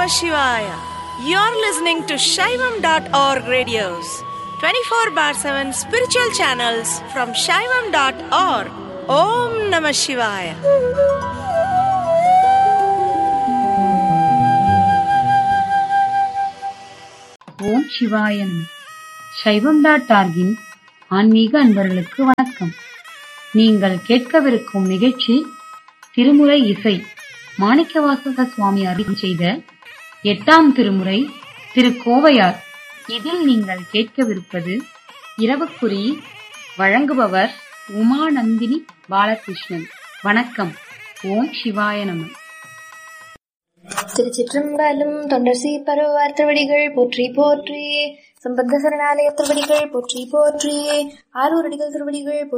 Namah Shivaya. You're listening to Shaivam.org radios, 24 bar 7 spiritual channels from Shaivam.org. Om Namah Shivaya. ஓம் சிவாயன் சைவம் dot ஆர்கின் ஆன்மீக அன்பர்களுக்கு வணக்கம் நீங்கள் கேட்கவிருக்கும் நிகழ்ச்சி திருமுறை இசை மாணிக்கவாசக சுவாமி அருள் செய்த எட்டாம் திருமுறை திருக்கோவையார் இதில் நீங்கள் கேட்கவிருப்பது இரவுக்குறி வழங்குபவர் உமாநந்தினி பாலகிருஷ்ணன் வணக்கம் ஓம் சிவாய நம திருச்சிற்றம்பலம் தொண்டர் சி பருவார் திருவடிகள் போற்றி போற்றி சம்பந்த சரணாலய திருவடிகள் போற்றி போற்றி ஆரூரடிகள் திருவடிகள் போற்றி